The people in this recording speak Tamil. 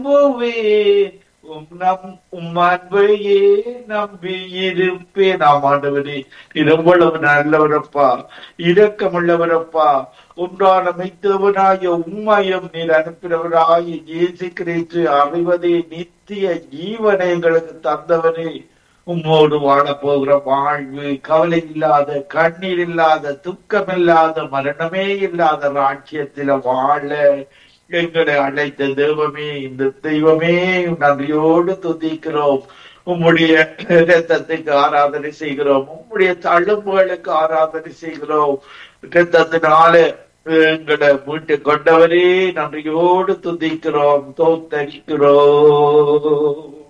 நம்புவேன் உம் நம் உம் அன்பையே நம்பி இருப்பேன் ஆம் ஆண்டவரே இவ்வளவு நல்லவரப்பா இரக்கமுள்ளவரப்பா ஒன்றான மைத்தவனாய உம்மையும் நீர் அனுப்பினவராய இயேசு கிறிஸ்து அறிவதே நித்திய ஜீவனை எங்களுக்கு தந்தவனே உம்மோடு வாழ போகிற வாழ்வு கவலை இல்லாத கண்ணீர் இல்லாத துக்கம் இல்லாத மரணமே இல்லாத ராஜ்யத்தில வாழ எங்களை அழைத்த தெய்வமே இந்த தெய்வமே நன்றியோடு துதிக்கிறோம் உம்முடைய இரத்தத்துக்கு ஆராதனை செய்கிறோம் உம்முடைய தழும்புகளுக்கு ஆராதனை செய்கிறோம் இரத்தத்தினால எங்களை மீட்டு கொண்டவரே நன்றியோடு துதிக்கிறோம் தோத்தரிக்கிறோம்